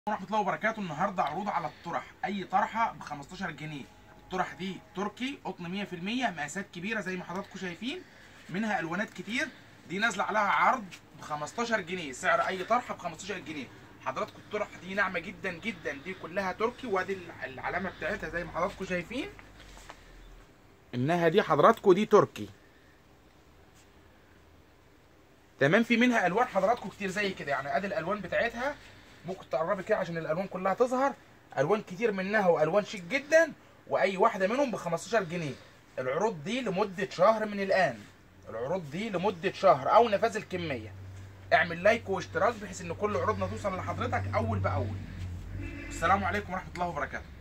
ورحمة الله وبركاته النهارده عروض على الطرح أي طرحة ب 15 جنيه الطرح دي تركي قطن 100% مقاسات كبيرة زي ما حضراتكم شايفين منها ألوانات كتير دي نازلة عليها عرض ب 15 جنيه سعر أي طرحة ب 15 جنيه حضراتكم الطرح دي ناعمة جدا جدا دي كلها تركي وادي العلامة بتاعتها زي ما حضراتكم شايفين إنها دي حضراتكم دي تركي تمام في منها الوان حضراتكم كتير زي كده يعني ادي الالوان بتاعتها ممكن تقربي كده عشان الالوان كلها تظهر الوان كتير منها والوان شيك جدا واي واحده منهم ب 15 جنيه العروض دي لمده شهر من الان العروض دي لمده شهر او نفاذ الكميه اعمل لايك واشتراك بحيث ان كل عروضنا توصل لحضرتك اول باول السلام عليكم ورحمه الله وبركاته